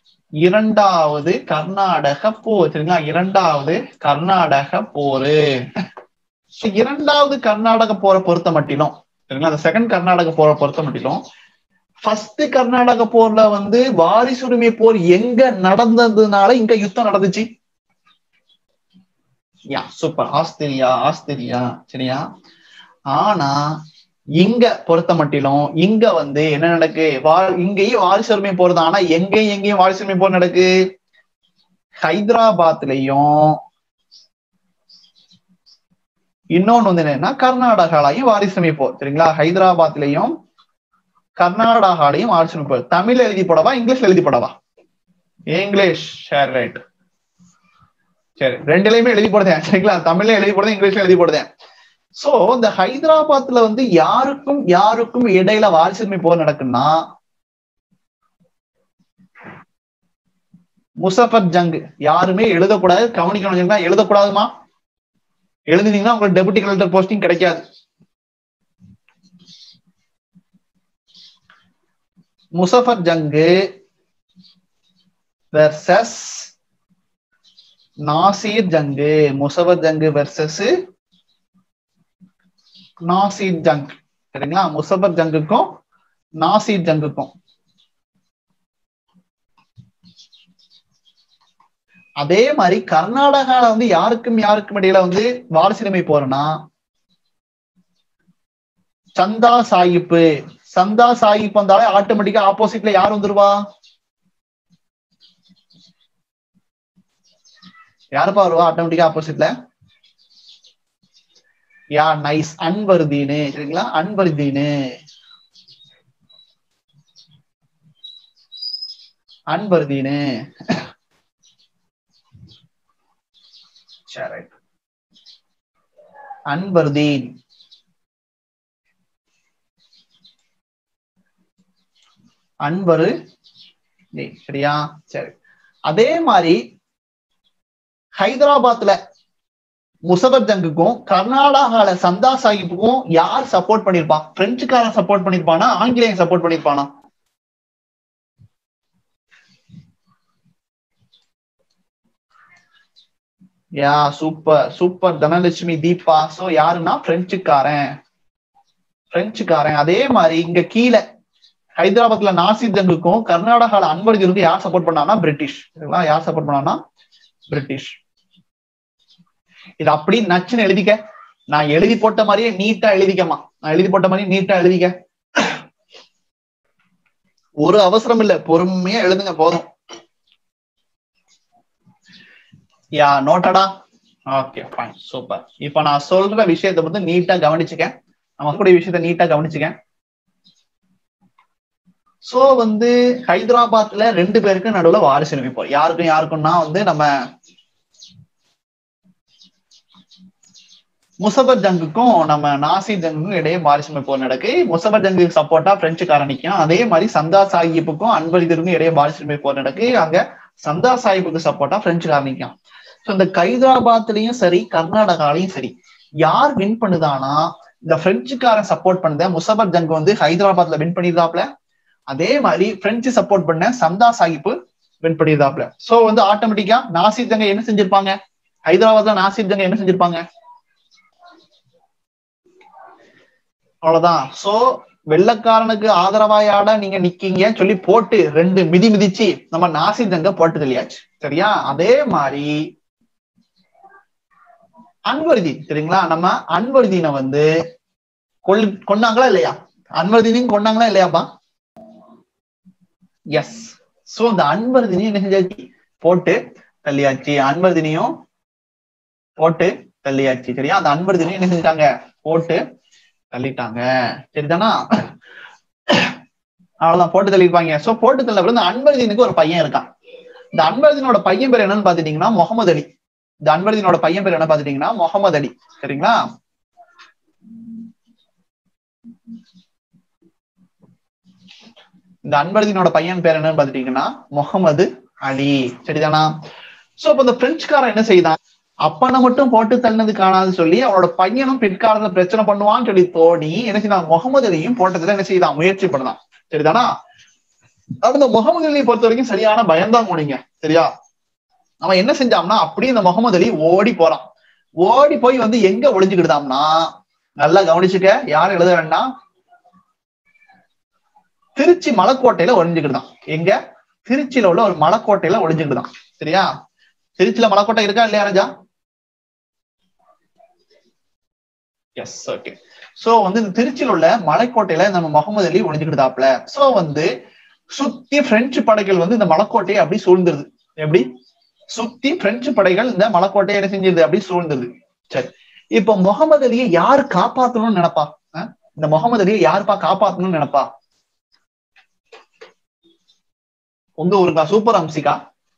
இரண்டாவது கர்நாடக போர் சரிங்களா இரண்டாவது கர்நாடக போரு இரண்டாவது கர்நாடக போரை பொறுத்த மட்டிலும் சரிங்களா அந்த செகண்ட் கர்நாடக போரை பொறுத்த மட்டிலும் ஃபர்ஸ்ட் கர்நாடக போர்ல வந்து வாரிசுரிமை போர் எங்க நடந்ததுனால இங்க யுத்தம் நடந்துச்சு யா சூப்பர் ஆஸ்திரியா ஆஸ்திரியா சரியா ஆனா இங்க பொறுத்த மட்டிலும் இங்க வந்து என்ன நடக்கு வா இங்கேயும் வாரிசுரிமை போர் தான் ஆனா எங்கேயும் எங்கேயும் வாரிசுரிமை போர் நடக்கு ஹைதராபாத்லயும் இன்னொன்னு வந்து என்னன்னா கர்நாடகாலையும் வாரிசுரிமை போர் சரிங்களா ஹைதராபாத்லயும் கர்நாடகாலையும் வாரிசுரிமை போர் தமிழ்ல எழுதி போடவா இங்கிலீஷ்ல எழுதி போடவா இங்கிலீஷ் ஷேர் ரைட் சரி ரெண்டுலயுமே எழுதி போடுதேன் சரிங்களா தமிழ்ல எழுதி போடுதேன் இங்கிலீஷ்ல எழுதி போடுதேன் சோ இந்த ஹைதராபாத்ல வந்து யாருக்கும் யாருக்கும் இடையில வாரிசுரிமை போர் நடக்குன்னா முசஃபர் ஜங் யாருமே எழுதக்கூடாது கவனிக்கணும் எழுதக்கூடாதுமா எழுதினீங்கன்னா உங்களுக்கு டெபுட்டி கலெக்டர் போஸ்டிங் கிடைக்காது முசஃபர் ஜங்கு வெர்சஸ் நாசீர் ஜங்கு முசஃபர் ஜங்கு வெர்சஸ் நாசீர் ஜங் சரிங்களா முசஃபர் ஜங்குக்கும் நாசீர் ஜங்குக்கும் அதே மாதிரி கர்நாடகால வந்து யாருக்கும் யாருக்கும் இடையில வந்து வாரிசுரிமை போறனா சந்தா சாயிப்பு சந்தா சாயிப் வந்தாலே ஆட்டோமேட்டிக்கா ஆப்போசிட்ல யார் வந்துருவா யாருப்பா வருவா ஆட்டோமேட்டிக்கா ஆப்போசிட்ல யா நைஸ் அன்வர்தீனு சரிங்களா அன்வர்தீனு அன்வர்தீனு சரி அன்வர்தீன் அன்பரு சரியா சரி அதே மாதிரி ஹைதராபாத்ல முசபர் ஜங்குக்கும் கர்நாடகால சந்தா சாஹிப்புக்கும் யார் சப்போர்ட் பண்ணிருப்பான் பிரெஞ்சுக்காரன் சப்போர்ட் பண்ணிருப்பானா ஆங்கிலேயன் சப்போர்ட் பண்ணிருப்பானா yeah super super Dhanalakshmi Deepa so யாருன்னா பிரெஞ்சுக்காரன் பிரெஞ்சுக்காரன் அதே மாதிரி இங்க கீழே ஹைதராபாத்ல நாசிர் ஜங்குக்கும் கர்நாடகால அன்பர்ஜனுக்கும் யார் சப்போர்ட் பண்ணானா பிரிட்டிஷ் யார் சப்போர்ட் பண்ணானா பிரிட்டிஷ் இது அப்படி நச்சுன்னு எழுதிக்க நான் எழுதி போட்ட மாதிரியே நீட்டா எழுதிக்கமா நான் எழுதி போட்ட மாதிரியே நீட்டா எழுதிக்க ஒரு அவசரம் இல்ல பொறுமையா எழுதுங்க போதும் யா நோட்டடா ஓகே ஃபைன் சூப்பர் இப்ப நான் சொல்ற விஷயத்த வந்து நீட்டா கவனிச்சுக்க நம்ம கூடிய விஷயத்த நீட்டா கவனிச்சுக்க சோ வந்து ஹைதராபாத்ல ரெண்டு பேருக்கு நடுவுல வாரிசு போர் யாருக்கும் யாருக்கும்னா வந்து நம்ம முசபர் ஜங்குக்கும் நம்ம நாசி ஜங்குக்கும் இடையே வாரிசுமை போர் நடக்கு முசபர் ஜங்குக்கு சப்போர்ட்டா பிரெஞ்சுக்காரன் நிற்கும் அதே மாதிரி சந்தா சாஹிப்புக்கும் அன்பரிதருக்கும் இடையே வாரிசுமை போர் நடக்கு அங்க சந்தா சாஹிப்புக்கு சப்போர்ட்டா பிரெஞ்சுக்காரன் நிற்கும் ஸோ இந்த ஹைதராபாத்லயும் சரி கர்நாடகாலையும் சரி யார் வின் பண்ணுதானா இந்த பிரெஞ்சுக்காரன் சப்போர்ட் பண்ணத முசபர் ஜங் வந்து ஹைதராபாத்ல வின் பண்ணிருந்தாப்ல அதே மாதிரி பிரெஞ்சு சப்போர்ட் பண்ண சந்தா சாஹிப்பு வின் பண்ணிருந்தாப்ல சோ வந்து ஆட்டோமேட்டிக்கா நாசிர் ஜங்க என்ன செஞ்சிருப்பாங்க ஹைதராபாத்ல நாசிர் ஜங்க என்ன செஞ்சிருப்பாங்க அவ்வளவுதான் சோ வெள்ளக்காரனுக்கு ஆதரவாயாட நீங்க நிக்கீங்க சொல்லி போட்டு ரெண்டு மிதி மிதிச்சு நம்ம நாசிர் ஜங்க போட்டு தெரியாச்சு சரியா அதே மாதிரி அன்வர்தி சரிங்களா நம்ம அன்வர்தீனை வந்து கொல் கொண்டாங்களா இல்லையா அன்வர்தீனையும் கொண்டாங்களா இல்லையாப்பா எஸ் சோ இந்த அன்வர்தினியும் என்ன செஞ்சாச்சு போட்டு தள்ளியாச்சு அன்வர்தினியும் போட்டு தள்ளியாச்சு சரியா அந்த அன்வர்தினியும் என்ன செஞ்சாங்க போட்டு தள்ளிட்டாங்க சரிதானா அவ்வளவுதான் போட்டு தள்ளிருப்பாங்க சோ போட்டு தள்ள இந்த அன்வர்தீனுக்கு ஒரு பையன் இருக்கான் இந்த அன்வர்தீனோட பையன் பேர் என்னன்னு பாத்துட்டீங்கன்னா முகமது அலி இந்த அன்வர்தீனோட பையன் பேர் என்ன பாத்துட்டீங்கன்னா முகமது அலி சரிங்களா இந்த அன்பர்தீனோட பையன் பேர் என்னன்னு பாத்துட்டீங்கன்னா முகமது அலி சரிதானா சோ அப்ப இந்த பிரெஞ்சுக்காரன் என்ன செய்தான் அப்பனை மட்டும் போட்டு தள்ளது காணாது சொல்லி அவனோட பையனும் பிற்காலத்துல பிரச்சனை பண்ணுவான்னு சொல்லி தோணி என்ன செய்தான் முகமது அலியும் போட்டதுல என்ன செய்தான் முயற்சி பண்ணலாம் சரிதானா அப்ப இந்த முகமது அலியை பொறுத்த வரைக்கும் சரியான பயம்தான் போனீங்க சரியா அவன் என்ன செஞ்சான்னா அப்படியே இந்த முகமது அலி ஓடி போறான் ஓடி போய் வந்து எங்க ஒளிஞ்சுக்கிட்டான்னா நல்லா கவனிச்சுக்க யாரும் எழுத வேண்டாம் திருச்சி மலைக்கோட்டையில ஒளிஞ்சுக்கிட்டான் எங்க திருச்சியில உள்ள ஒரு மலைக்கோட்டையில ஒளிஞ்சுக்கிட்டான் சரியா திருச்சியில மலைக்கோட்டை இருக்கா இல்லையா ராஜா எஸ் ஓகே சோ வந்து இந்த திருச்சியில உள்ள மலைக்கோட்டையில நம்ம முகமது அலி ஒளிஞ்சுக்கிட்டாப்ல சோ வந்து சுத்தி பிரெஞ்சு படைகள் வந்து இந்த மலைக்கோட்டையை அப்படி சூழ்ந்துருது எப்படி சுத்தி பிரெஞ்சு படைகள் இந்த மலைக்கோட்டையை என்ன செஞ்சிருது அப்படி சூழ்ந்துருது சரி இப்ப முகமது அலியை யார் காப்பாத்தணும்னு நினைப்பா அஹ்? இந்த முகமது அலியை யாருப்பா காப்பாத்தணும்னு நினைப்பா உங்க ஊருக்கா சூப்பர் அம்சிகா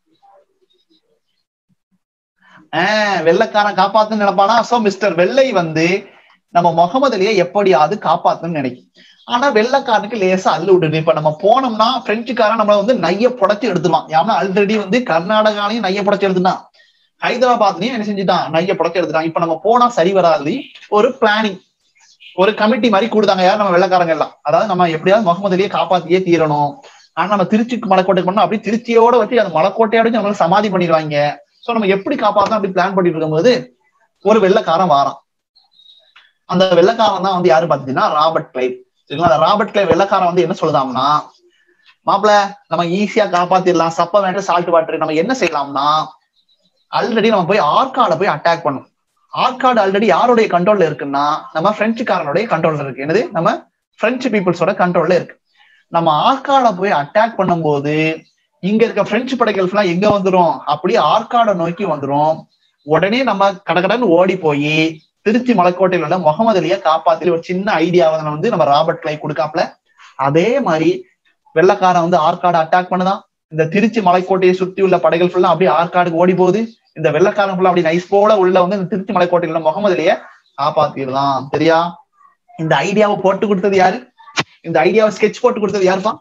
ஆஹ் வெள்ளைக்காரன் காப்பாத்துன்னு நினைப்பானா சோ மிஸ்டர் வெள்ளை வந்து நம்ம முகமது அலியை எப்படியாவது காப்பாத்தணும்னு நினைக்கும் ஆனா வெள்ளைக்காரனுக்கு லேசா அள்ளு விடுது இப்ப நம்ம போனோம்னா பிரெஞ்சுக்காரன் நம்மள வந்து நைய புடைச்சு எடுத்துருவான் ஏன்னா ஆல்ரெடி வந்து கர்நாடகாலையும் நைய புடைச்சு எடுத்துட்டான் ஹைதராபாத்லயும் என்ன செஞ்சுட்டான் நைய புடைச்சு எடுத்துட்டான் இப்ப நம்ம போனா சரி வராது ஒரு பிளானிங் ஒரு கமிட்டி மாதிரி கொடுத்தாங்க யார் நம்ம வெள்ளைக்காரங்க எல்லாம் அதாவது நம்ம எப்படியாவது முகமது அலியை காப்பாத்தியே தீரணும் ஆனா நம்ம திருச்சிக்கு மலைக்கோட்டை பண்ணோம் அப்படி திருச்சியோட வச்சு அந்த மலைக்கோட்டையோட வச்சு நம்மளால சமாதி பண்ணிடுவாங்க சோ நம்ம எப்படி காப்பாத்தோம் அப்படி பிளான் பண்ணிட்டு இருக்கும்போது ஒரு வெள்ளைக்காரன் வாரான் அந்த வெள்ளைக்காரன் தான் வந்து யாரு பாத்தீங்கன்னா ராபர்ட் கிளைவ் சரிங்களா அந்த ராபர்ட் கிளைவ் வெள்ளைக்காரன் வந்து என்ன சொல்லுதாம்னா மாப்பிள நம்ம ஈஸியா காப்பாத்திடலாம் சப்ப வேண்டாம் சால்ட் வாட்டர் நம்ம என்ன செய்யலாம்னா ஆல்ரெடி நம்ம போய் ஆர்காட போய் அட்டாக் பண்ணும் ஆர்காடு ஆல்ரெடி யாருடைய கண்ட்ரோல்ல இருக்குன்னா நம்ம பிரெஞ்சுக்காரனுடைய கண்ட்ரோல்ல இருக்கு என்னது நம்ம பிரெஞ்சு பீப்புள்ஸோட கண்ட்ரோல்ல இருக்கு நம்ம ஆர்காட போய் அட்டாக் பண்ணும்போது இங்க இருக்க பிரெஞ்சு படைகள் எல்லாம் எங்க வந்துரும் அப்படியே ஆர்காட நோக்கி வந்துரும் உடனே நம்ம கடகடன்னு ஓடி போய் திருச்சி மலைக்கோட்டையில உள்ள முகமது அலியை காப்பாத்தி ஒரு சின்ன ஐடியாவை வந்து நம்ம ராபர்ட் கிளை கொடுக்காப்ல அதே மாதிரி வெள்ளக்காரன் வந்து ஆற்காடு அட்டாக் பண்ணுதான் இந்த திருச்சி மலைக்கோட்டையை சுத்தி உள்ள படைகள் ஃபுல்லா அப்படியே ஆற்காடுக்கு ஓடி போகுது இந்த வெள்ளக்காரன் ஃபுல்லா அப்படி நைஸ் போல உள்ள வந்து இந்த திருச்சி மலைக்கோட்டையில உள்ள முகமது அலியை காப்பாத்திடலாம் சரியா இந்த ஐடியாவை போட்டு கொடுத்தது யாரு இந்த ஐடியாவை ஸ்கெட்ச் போட்டு கொடுத்தது யாருப்பா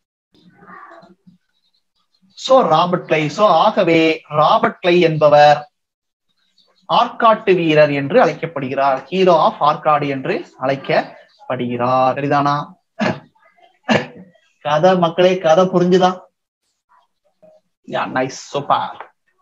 சோ ராபர்ட் கிளை சோ ஆகவே ராபர்ட் கிளை என்பவர் ஆற்காட்டு வீரர் என்று அழைக்கப்படுகிறார் ஹீரோ ஆஃப் ஆற்காடு என்று அழைக்கப்படுகிறார் சரிதானா கதை மக்களே கதை புரிஞ்சுதா யா நைஸ் சூப்பர்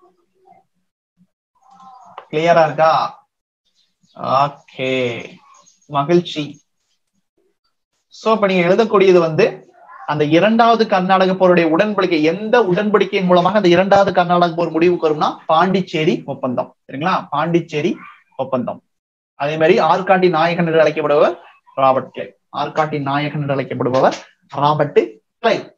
கிளியரா இருக்கா ஓகே மகிழ்ச்சி சோ இப்ப நீங்க எழுதக்கூடியது வந்து அந்த இரண்டாவது கர்நாடக போருடைய உடன்படிக்கை எந்த உடன்படிக்கையின் மூலமாக அந்த இரண்டாவது கர்நாடக போர் முடிவுக்கு வரும்னா பாண்டிச்சேரி ஒப்பந்தம் சரிங்களா பாண்டிச்சேரி ஒப்பந்தம் அதே மாதிரி ஆற்காட்டி நாயகன் என்று அழைக்கப்படுபவர் ராபர்ட் கிளை ஆற்காட்டி நாயகன் என்று அழைக்கப்படுபவர் ராபர்ட் கிளை